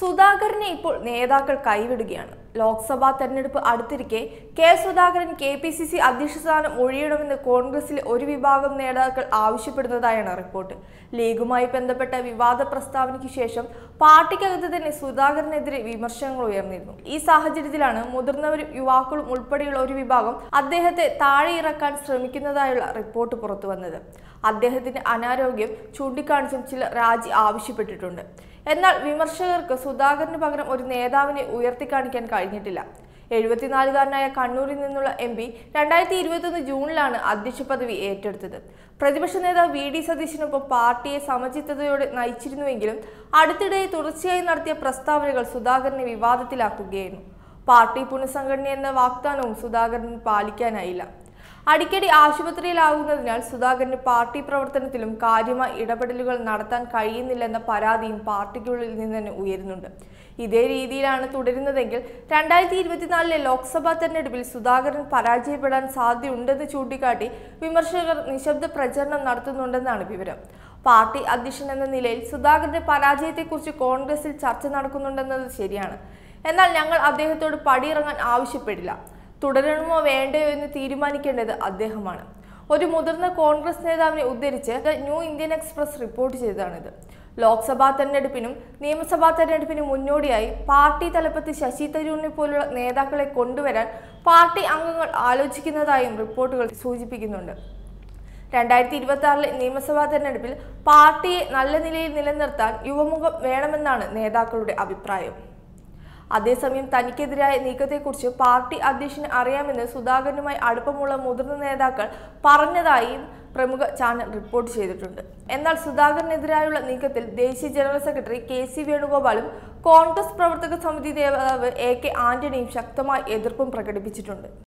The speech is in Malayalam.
സുധാകരനെ ഇപ്പോൾ നേതാക്കൾ കൈവിടുകയാണ് ലോക്സഭാ തെരഞ്ഞെടുപ്പ് അടുത്തിരിക്കെ K Sudhakaran K P C C അധ്യക്ഷ സ്ഥാനം ഒഴിയണമെന്ന് കോൺഗ്രസിലെ ഒരു വിഭാഗം നേതാക്കൾ ആവശ്യപ്പെടുന്നതായാണ് റിപ്പോർട്ട് ലീഗുമായി ബന്ധപ്പെട്ട വിവാദ പ്രസ്താവനയ്ക്ക് ശേഷം പാർട്ടിക്കകത്ത് തന്നെ സുധാകരനെതിരെ വിമർശനങ്ങൾ ഉയർന്നിരുന്നു ഈ സാഹചര്യത്തിലാണ് മുതിർന്നവരും യുവാക്കളും ഉൾപ്പെടെയുള്ള ഒരു വിഭാഗം അദ്ദേഹത്തെ താഴെ ഇറക്കാൻ ശ്രമിക്കുന്നതായുള്ള റിപ്പോർട്ട് പുറത്തു വന്നത് അദ്ദേഹത്തിന്റെ അനാരോഗ്യം ചൂണ്ടിക്കാണിച്ചും ചില രാജി ആവശ്യപ്പെട്ടിട്ടുണ്ട് എന്നാൽ വിമർശകർക്ക് സുധാകരന് പകരം ഒരു നേതാവിനെ ഉയർത്തിക്കാണിക്കാൻ കഴിഞ്ഞിട്ടില്ല എഴുപത്തിനാലുകാരനായ കണ്ണൂരിൽ നിന്നുള്ള എം പി രണ്ടായിരത്തി ഇരുപത്തൊന്ന് ജൂണിലാണ് അധ്യക്ഷ പദവി ഏറ്റെടുത്തത് പ്രതിപക്ഷ നേതാവ് വി ഡി സതീശിനൊപ്പം പാർട്ടിയെ സമചിത്തതയോടെ നയിച്ചിരുന്നുവെങ്കിലും അടുത്തിടെ തുടർച്ചയായി നടത്തിയ പ്രസ്താവനകൾ സുധാകരനെ വിവാദത്തിലാക്കുകയായിരുന്നു പാർട്ടി പുനഃസംഘടന എന്ന വാഗ്ദാനവും സുധാകരന് പാലിക്കാനായില്ല അടിക്കടി ആശുപത്രിയിലാകുന്നതിനാൽ സുധാകരന് പാർട്ടി പ്രവർത്തനത്തിലും കാര്യമായ ഇടപെടലുകൾ നടത്താൻ കഴിയുന്നില്ലെന്ന പരാതിയും പാർട്ടിക്കുള്ളിൽ നിന്ന് തന്നെ ഉയരുന്നുണ്ട് ഇതേ രീതിയിലാണ് തുടരുന്നതെങ്കിൽ രണ്ടായിരത്തി ഇരുപത്തിനാലിലെ ലോക്സഭാ തെരഞ്ഞെടുപ്പിൽ സുധാകരൻ പരാജയപ്പെടാൻ സാധ്യതയുണ്ടെന്ന് ചൂണ്ടിക്കാട്ടി വിമർശകർ നിശബ്ദ പ്രചരണം നടത്തുന്നുണ്ടെന്നാണ് വിവരം പാർട്ടി അധ്യക്ഷൻ എന്ന നിലയിൽ സുധാകരന്റെ പരാജയത്തെക്കുറിച്ച് കോൺഗ്രസിൽ ചർച്ച നടക്കുന്നുണ്ടെന്നത് ശരിയാണ് എന്നാൽ ഞങ്ങൾ അദ്ദേഹത്തോട് പടിയിറങ്ങാൻ ആവശ്യപ്പെടില്ല തുടരണമോ വേണ്ടയോ എന്ന് തീരുമാനിക്കേണ്ടത് അദ്ദേഹമാണ് ഒരു മുതിർന്ന കോൺഗ്രസ് നേതാവിനെ ഉദ്ധരിച്ച് the New Indian Express report ചെയ്തതാണിത് ലോക്സഭാ തെരഞ്ഞെടുപ്പിനും നിയമസഭാ തെരഞ്ഞെടുപ്പിനും മുന്നോടിയായി പാർട്ടി തലപ്പത്ത് ശശി തരൂരിനെ പോലുള്ള നേതാക്കളെ കൊണ്ടുവരാൻ പാർട്ടി അംഗങ്ങൾ ആലോചിക്കുന്നതായും റിപ്പോർട്ടുകൾ സൂചിപ്പിക്കുന്നുണ്ട് രണ്ടായിരത്തി ഇരുപത്തി ആറിലെ നിയമസഭാ തെരഞ്ഞെടുപ്പിൽ പാർട്ടിയെ നല്ല നിലയിൽ നിലനിർത്താൻ യുവമുഖം വേണമെന്നാണ് നേതാക്കളുടെ അഭിപ്രായം അതേസമയം തനിക്കെതിരായ നീക്കത്തെക്കുറിച്ച് പാർട്ടി അധ്യക്ഷന് അറിയാമെന്ന് സുധാകരനുമായി അടുപ്പമുള്ള മുതിർന്ന നേതാക്കൾ പറഞ്ഞതായും പ്രമുഖ ചാനൽ റിപ്പോർട്ട് ചെയ്തിട്ടുണ്ട് എന്നാൽ സുധാകരനെതിരായുള്ള നീക്കത്തിൽ ദേശീയ ജനറൽ സെക്രട്ടറി കെ സി വേണുഗോപാലും കോൺഗ്രസ് പ്രവർത്തക സമിതി നേതാവ് എ കെ ആന്റണിയും ശക്തമായ എതിർപ്പും പ്രകടിപ്പിച്ചിട്ടുണ്ട്